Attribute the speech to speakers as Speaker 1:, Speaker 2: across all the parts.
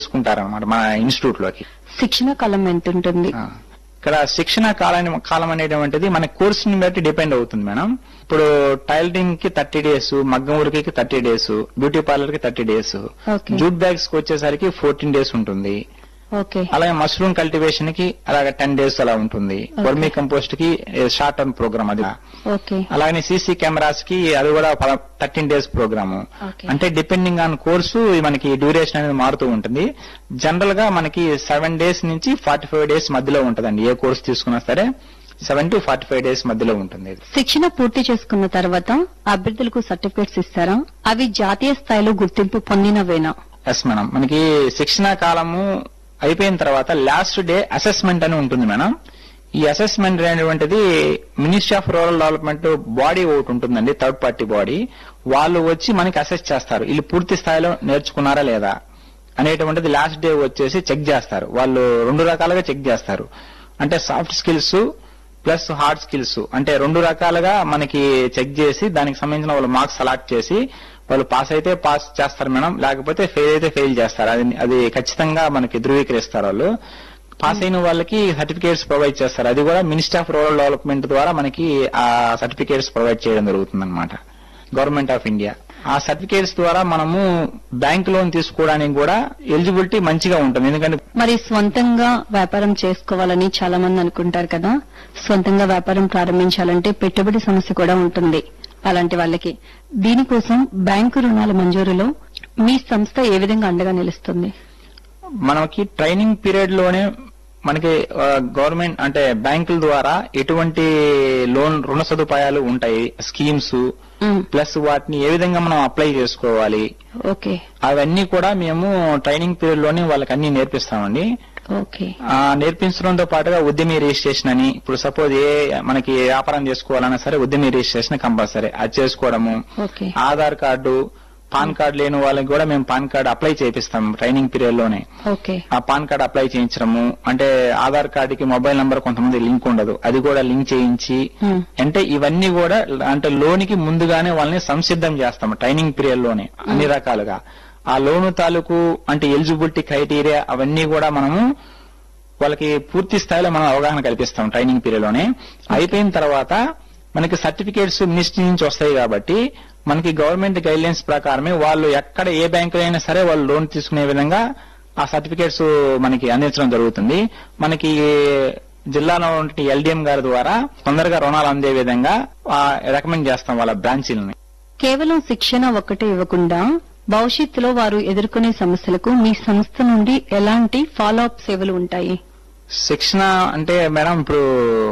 Speaker 1: తీసుకుంటారన్నమాట మన ఇన్స్టిట్యూట్ లోకి
Speaker 2: శిక్షణ కాలం ఎంత ఉంటుంది
Speaker 1: ఆ. ఇక్కడ శిక్షణ కాలం కాలం అనేటువంటిది మన కోర్సుని బట్టి డిపెండ్ అవుతుంది మేడం ఇప్పుడు టైలరింగ్ కి థర్టీ డేస్ మగ్గం ఉరికి థర్టీ డేస్ బ్యూటీ పార్లర్ కి thirty days
Speaker 2: okay
Speaker 1: jute bags కి వచ్చేసరికి ఫోర్టీన్ డేస్ ఉంటుంది
Speaker 2: ఓకే
Speaker 1: అలాగే మష్రూమ్ కల్టివేషన్ కి అలాగే టెన్ డేస్ అలా ఉంటుంది వర్మీ కంపోస్ట్ కి షార్ట్ టర్మ్ ప్రోగ్రామ్ అది
Speaker 2: ఓకే
Speaker 1: అలాగే సీసీ కెమెరాస్ కి అది కూడా థర్టీన్ డేస్ ప్రోగ్రామ్
Speaker 2: ఓకే.
Speaker 1: అంటే డిపెండింగ్ ఆన్ కోర్సు మనకి డ్యూరేషన్ అనేది మారుతూ ఉంటుంది జనరల్ గా మనకి సెవెన్ డేస్ నుంచి ఫార్టీ ఫైవ్ డేస్ మధ్యలో ఉంటుందండి ఏ కోర్స్ తీసుకున్నా సరే seven to forty five days మధ్యలో ఉంటుంది ఇది.
Speaker 2: శిక్షణ పూర్తి చేసుకున్న తర్వాత అభ్యర్థులకు సర్టిఫికేట్స్ ఇస్తారా అవి జాతీయ స్థాయిలో గుర్తింపు పొందినవేనా
Speaker 1: ఎస్ మేడం మనకి శిక్షణ కాలము అయిపోయిన తర్వాత లాస్ట్ డే అసెస్మెంట్ అని ఉంటుంది మేడం ఈ అసెస్మెంట్ అనేటువంటిది ministry of rural development body ఒకటి ఉంటుందండి థర్డ్ పార్టీ బాడీ వాళ్ళు వచ్చి మనకి అసెస్ చేస్తారు వీళ్ళు పూర్తి స్థాయిలో నేర్చుకున్నారా లేదా అనేటువంటిది లాస్ట్ డే వచ్చేసి చెక్ చేస్తారు వాళ్ళు రెండు రకాలుగా చెక్ చేస్తారు అంటే soft skills plus hard skills అంటే రెండు రకాలుగా మనకి చెక్ చేసి దానికి సంబంధించిన వాళ్ళు మార్క్స్ సెలెక్ట్ చేసి వాళ్ళు పాస్ అయితే పాస్ చేస్తారు మేడం లేకపోతే ఫెయిల్ అయితే ఫెయిల్ చేస్తారు అది అది ఖచ్చితంగా మనకి ధృవీకరిస్తారు వాళ్ళు పాస్ అయిన వాళ్ళకి సర్టిఫికేట్స్ ప్రొవైడ్ చేస్తారు అది కూడా మినిస్టర్ ఆఫ్ రూరల్ డెవలప్మెంట్ ద్వారా మనకి ఆ సర్టిఫికేట్స్ ప్రొవైడ్ చేయడం జరుగుతుంది అనమాట గవర్నమెంట్ ఆఫ్ ఇండియా ఆ సర్టిఫికేట్స్ ద్వారా మనము బ్యాంక్ లోన్ తీసుకోవడానికి కూడా ఎలిజిబిలిటీ మంచిగా ఉంటుంది ఎందుకంటే
Speaker 2: మరి స్వంతంగా వ్యాపారం చేసుకోవాలని చాలా మంది అనుకుంటారు కదా స్వంతంగా వ్యాపారం ప్రారంభించాలంటే పెట్టుబడి సమస్య కూడా ఉంటుంది అలాంటి వాళ్ళకి దీనికోసం బ్యాంకు రుణాల మంజూరులో మీ సంస్థ ఏ విధంగా అండగా నిలుస్తుంది
Speaker 1: మనకి ట్రైనింగ్ పీరియడ్ లోనే మనకి ఆ, గవర్నమెంట్ అంటే బ్యాంకుల ద్వారా ఎటువంటి లోన్ రుణ సదుపాయాలు ఉంటాయి స్కీమ్స్
Speaker 2: ఉమ్,
Speaker 1: ప్లస్ వాటిని ఏ విధంగా మనం అప్లై చేసుకోవాలి
Speaker 2: ఓకే
Speaker 1: అవన్నీ కూడా మేము ట్రైనింగ్ పీరియడ్ లోనే వాళ్ళకి అన్ని నేర్పిస్తామండి
Speaker 2: ఓకే
Speaker 1: ఆ నేర్పించడంతో పాటుగా ఉద్యమీ రిజిస్ట్రేషన్ అని ఇప్పుడు సపోజ్ ఏ మనకి వ్యాపారం చేసుకోవాలన్నా సరే ఉద్యమీ రిజిస్ట్రేషన్ కంపల్సరీ అది చేసుకోవడము
Speaker 2: okay
Speaker 1: Aadhaar card PAN card లేని వాళ్ళకి కూడా మేము పాన్ కార్డు అప్లై చేపిస్తాం ట్రైనింగ్ పీరియడ్ లోనే
Speaker 2: ఓకే
Speaker 1: ఆ పాన్ కార్డ్ అప్లై చేయించడము అంటే ఆధార్ కార్డుకి మొబైల్ నంబర్ కొంతమంది లింక్ ఉండదు అది కూడా లింక్ చేయించి
Speaker 2: ఉమ్,
Speaker 1: అంటే ఇవన్నీ కూడా అంటే లోనికి ముందుగానే వాళ్ళని సంసిద్ధం చేస్తాము ట్రైనింగ్ పీరియడ్ లోనే అన్ని రకాలుగా ఆ లోను తాలూకు అంటే ఎలిజిబిలిటీ క్రైటీరియా అవన్నీ కూడా మనము వాళ్ళకి పూర్తి స్థాయిలో మనం అవగాహన కల్పిస్తాం ట్రైనింగ్ పీరియడ్ లోనే అయిపోయిన తర్వాత మనకి సర్టిఫికేట్స్ మినిస్ట్రీ నుంచి వస్తాయి కాబట్టి మనకి గవర్నమెంట్ గైడ్లైన్స్ ప్రకారమే వాళ్ళు ఎక్కడ ఏ బ్యాంకులో అయినా సరే వాళ్ళు లోన్ తీసుకునే విధంగా ఆ సర్టిఫికేట్స్ మనకి అందించడం జరుగుతుంది మనకి జిల్లాలో ఉన్న ఎల్డిఎం గారి ద్వారా తొందరగా రుణాలు అందే విధంగా రికమెండ్ చేస్తాం వాళ్ళ బ్రాంచీలని
Speaker 2: కేవలం శిక్షణ ఒక్కటే ఇవ్వకుండా భవిష్యత్తులో వారు ఎదుర్కొనే సమస్యలకు మీ సంస్థ నుండి ఎలాంటి ఫాలో అప్ సేవలు ఉంటాయి
Speaker 1: శిక్షణ అంటే మేడం ఇప్పుడు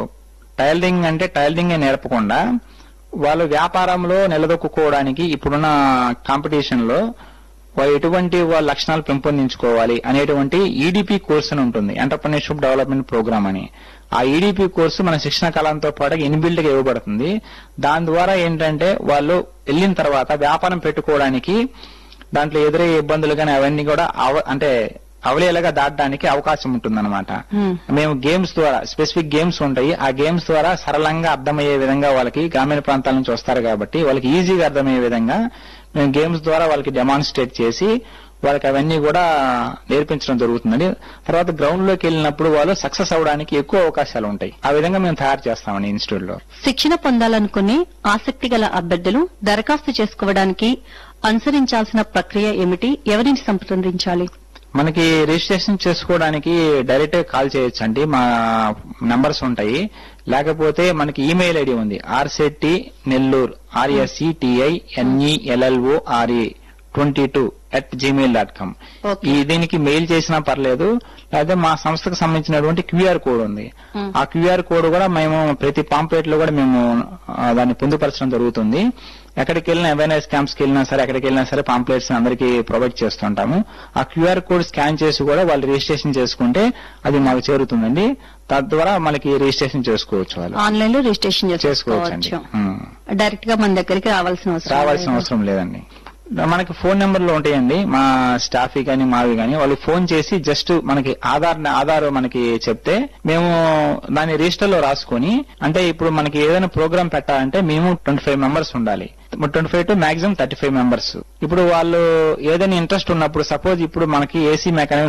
Speaker 1: టైలరింగ్ అంటే టైలరింగ్ నేర్పకుండా వాళ్ళు వ్యాపారంలో నిలదొక్కుకోవడానికి ఇప్పుడున్న కాంపిటీషన్ లో వాళ్ళు ఎటువంటి వాళ్ళ లక్షణాలు పెంపొందించుకోవాలి అనేటువంటి ఈడిపి కోర్స్ అని ఉంటుంది ఎంటర్ప్రినర్షిప్ డెవలప్మెంట్ ప్రోగ్రామ్ అని ఆ ఈడిపి కోర్సు మన శిక్షణ కాలంతో పాటు ఇన్బిల్డ్ గా ఇవ్వబడుతుంది దాని ద్వారా ఏంటంటే వాళ్ళు వెళ్ళిన తర్వాత వ్యాపారం పెట్టుకోవడానికి దాంట్లో ఎదురయ్యే ఇబ్బందులు కానీ అవన్నీ కూడా అవ- అంటే అవలేలగా దాటడానికి అవకాశం ఉంటుందన్నమాట
Speaker 2: Hmm.
Speaker 1: మేము గేమ్స్ ద్వారా స్పెసిఫిక్ గేమ్స్ ఉంటాయి ఆ గేమ్స్ ద్వారా సరళంగా అర్థమయ్యే విధంగా వాళ్ళకి గ్రామీణ ప్రాంతాల నుంచి వస్తారు కాబట్టి వాళ్ళకి ఈజీగా అర్థమయ్యే విధంగా మేము గేమ్స్ ద్వారా వాళ్ళకి డెమాన్స్ట్రేట్ చేసి వాళ్ళకి అవన్నీ కూడా నేర్పించడం జరుగుతుందండి తర్వాత గ్రౌండ్ లోకి వెళ్ళినప్పుడు వాళ్ళు సక్సెస్ అవడానికి ఎక్కువ అవకాశాలు ఉంటాయి ఆ విధంగా మేము తయారు చేస్తామండి ఇన్స్టిట్యూట్ లో
Speaker 2: శిక్షణ పొందాలనుకునే ఆసక్తి గల అభ్యర్థులు దరఖాస్తు చేసుకోవడానికి అనుసరించాల్సిన ప్రక్రియ ఏమిటి ఎవరిని సంప్రదించాలి
Speaker 1: మనకి రిజిస్ట్రేషన్ చేసుకోవడానికి డైరెక్ట్ కాల్ చేయొచ్చు అండి మా నంబర్స్ ఉంటాయి లేకపోతే మనకి ఈమెయిల్ ఐడి ఉంది RSETI Nellore R S E T I N E L L O R E twenty two at gmail dot com
Speaker 2: okay.
Speaker 1: ఈ దీనికి మెయిల్ చేసినా పర్లేదు లేదా మా సంస్థకు సంబంధించినటువంటి క్యూఆర్ కోడ్ ఉంది
Speaker 2: Hmm.
Speaker 1: ఆ క్యూఆర్ కోడ్ కూడా మేము ప్రతి పాంప్లెట్ లో కూడా మేము ఆ, దాన్ని పొందుపరచడం జరుగుతుంది ఎక్కడికి వెళ్ళినా అవేర్నెస్ క్యాంప్స్ కి వెళ్ళినా సరే ఎక్కడికి వెళ్ళినా సరే పాంప్లెట్స్ అందరికీ ప్రొవైడ్ చేస్తుంటాము ఆ క్యూఆర్ కోడ్ స్కాన్ చేసి కూడా వాళ్ళు రిజిస్ట్రేషన్ చేసుకుంటే అది మాకు చేరుతుందండి తద్వారా మనకి రిజిస్ట్రేషన్ చేసుకోవచ్చు వాళ్ళు
Speaker 2: ఆన్లైన్ లో రిజిస్ట్రేషన్
Speaker 1: చేసుకోవచ్చండి
Speaker 2: చేసుకోవచ్చు
Speaker 1: ఉమ్.
Speaker 2: డైరెక్ట్ గా మన దగ్గరికి రావాల్సిన అవసరం
Speaker 1: రావాల్సిన
Speaker 2: లేదు.
Speaker 1: అవసరం లేదండి మనకి ఫోన్ నెంబర్లు ఉంటాయండి మా స్టాఫ్ కానీ మావి కానీ వాళ్ళు ఫోన్ చేసి జస్ట్ మనకి ఆధార్ ఆధార్ మనకి చెప్తే మేము దాన్ని రిజిస్టర్ లో రాసుకొని అంటే ఇప్పుడు మనకి ఏదైనా ప్రోగ్రామ్ పెట్టాలంటే మేము ట్వంటీ ఫైవ్ మెంబర్స్ ఉండాలి twenty five to maximum thirty five members ఇప్పుడు వాళ్ళు ఏదైనా ఇంట్రెస్ట్ ఉన్నప్పుడు సపోజ్ ఇప్పుడు మనకి ఏసీ మెకానిక్